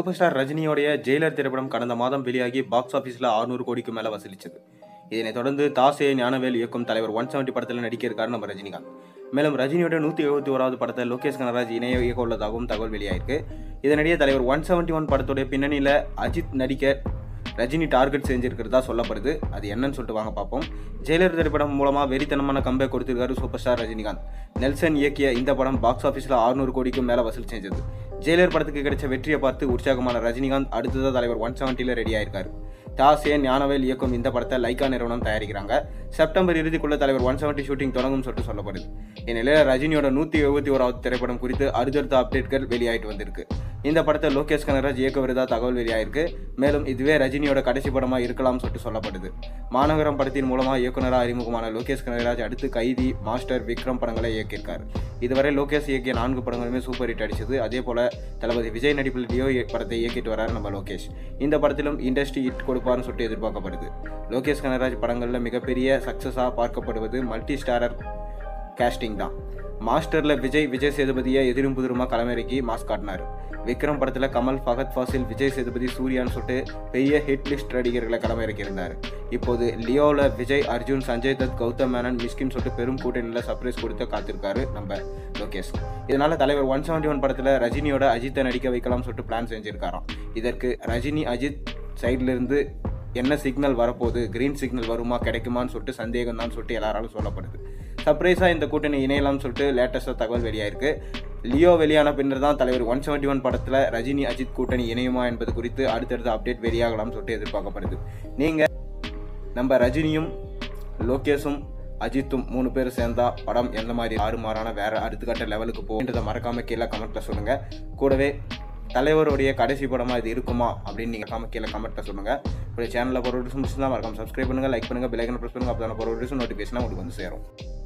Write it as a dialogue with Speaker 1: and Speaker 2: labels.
Speaker 1: super star ரஜினியோடைய Jailer திரைப்படம் கடந்த மாதம் வெளியாகி பாக்ஸ் ஆஃபீஸில் 600 கோடிக்கு மேலே வசூலிச்சது இதனைத் தொடர்ந்து தாசே ஞானவேல் இயக்கும் தலைவர் ஒன் செவன்ட்டி படத்தில் நடிக்க இருக்காரு நம்ம ரஜினிகாந்த் மேலும் ரஜினியோட நூற்றி எழுபத்தி ஓராவது படத்தை லோகேஷ் கனராஜ் இணைய இயக்க உள்ளதாகவும் தகவல் வெளியாயிருக்கு இதனிடையே தலைவர் ஒன் செவன்ட்டி ஒன் படத்துடைய பின்னணியில் அஜித் நடிக்க ரஜினி டார்கெட் செஞ்சிருக்கிறதா சொல்லப்படுது அது என்னன்னு சொல்லிட்டு வாங்க பார்ப்போம் ஜெயிலர் திரைப்படம் மூலமாக வெறித்தனமான கம்பேக் கொடுத்திருக்காரு சூப்பர் ஸ்டார் ரஜினிகாந்த் நெல்சன் இயக்கிய இந்த படம் பாக்ஸ் ஆஃபீஸில் 600 கோடிக்கும் மேலே வசூல் செஞ்சது ஜெயிலர் படத்துக்கு கிடைச்ச வெற்றியை பார்த்து உற்சாகமான ரஜினிகாந்த் அடுத்ததாக தலைவர் ஒன் செவன்ட்டியில் ரெடி ஆயிருக்காரு தாசே ஞானவேல் இயக்கும் இந்த படத்தை லைக்கா நிறுவனம் தயாரிக்கிறாங்க செப்டம்பர் இறுதிக்குள்ள தலைவர் ஒன் செவன்ட்டி ஷூட்டிங் தொடங்கும் சொல்லிட்டு சொல்லப்படுது இந்நிலையில் ரஜினியோட நூற்றி எழுபத்தி ஓராவது திரைப்படம் குறித்து அடுத்தடுத்த அப்டேட்கள் வெளியாயிட்டு வந்திருக்கு இந்த படத்தை லோகேஷ் கனகராஜ் இயக்க வருதா தகவல் வெளியாயிருக்கு மேலும் இதுவே ரஜினியோட கடைசி படமா இருக்கலாம் சொல்லிட்டு சொல்லப்படுது மாநகரம் படத்தின் மூலமா இயக்குனராக அறிமுகமான லோகேஷ் கனகராஜ் அடுத்து கைதி மாஸ்டர் விக்ரம் படங்களை இயக்கியிருக்காரு இதுவரை லோகேஷ் இயக்கிய நான்கு படங்களுமே சூப்பர் ஹிட் அடிச்சது அதே போல தளபதி விஜய் நடிப்பில் லியோ படத்தை இயக்கிட்டு வராரு நம்ம லோகேஷ் இந்த படத்திலும் இண்டஸ்ட்ரி ஹிட் கொடுப்பார்னு சொல்லிட்டு எதிர்பார்க்கப்படுது லோகேஷ் கனகராஜ் படங்களில் மிகப்பெரிய சக்ஸஸாக பார்க்கப்படுவது மல்டி ஸ்டாரர் கேஸ்டிங் தான் மாஸ்டரில் விஜய் விஜய் சேதுபதியை எதிரும் புதிருமா களமிறக்கி மாஸ் காட்டினார் விக்ரம் படத்தில் கமல் ஃபகத் ஃபாசில் விஜய் சேதுபதி சூர்யான்னு சொல்லிட்டு பெரிய ஹிட் லிஸ்ட் நடிகர்களை களமிறக்கியிருந்தார் இப்போது லியோவில் விஜய் அர்ஜுன் சஞ்சய் தத் கௌதம் மேனன் மிஸ்கின் சொல்லிட்டு பெரும் கூட்டணியில் சர்ப்ரைஸ் கொடுத்து காத்திருக்காரு நம்ம லோகேஷ் இதனால தலைவர் ஒன் செவன்டி ஒன் படத்தில் ரஜினியோட அஜித்தை நடிக்க வைக்கலாம் சொல்லிட்டு பிளான் செஞ்சிருக்காராம் இதற்கு ரஜினி அஜித் சைட்ல இருந்து என்ன சிக்னல் வரப்போகுது கிரீன் சிக்னல் வருமா கிடைக்குமான்னு சொல்லிட்டு சந்தேகம் தான் சொல்லிட்டு எல்லாராலும் சொல்லப்படுது சர்ப்ரைஸாக இந்த கூட்டணி இணையலாம்னு சொல்லிட்டு லேட்டஸ்ட்டாக தகவல் வெளியாயிருக்கு லியோ வெளியான பின்னர் தான் தலைவர் ஒன் செவன்ட்டி ஒன் படத்தில் ரஜினி அஜித் கூட்டணி இணையுமா என்பது குறித்து அடுத்தடுத்த அப்டேட் வெளியாகலாம்னு சொல்லிட்டு எதிர்பார்க்கப்படுது நீங்கள் நம்ம ரஜினியும் லோகேஷும் அஜித்தும் மூணு பேர் சேர்ந்தா படம் எந்த மாதிரி ஆறு மாறான வேற அடுத்துக்கட்ட லெவலுக்கு போகுன்றதை மறக்காம கீழே கமெண்ட்ல சொல்லுங்க கூடவே தலைவருடைய கடைசி படமா இது இருக்குமா அப்படின்னு நீங்க காம கீழே கமெண்ட்ல சொல்லுங்க இப்படி சேனலில் போகிற வீடியோஸ் முடிச்சுதான் மறக்காம சப்ஸ்கிரைப் பண்ணுங்க லைக் பண்ணுங்க பெல் ஐக்கன் ப்ரெஸ் பண்ணுங்க அப்போ தான் போகிற வீடியோஸ் நோட்டிஃபிகேஷன் உங்களுக்கு வந்து சேரும்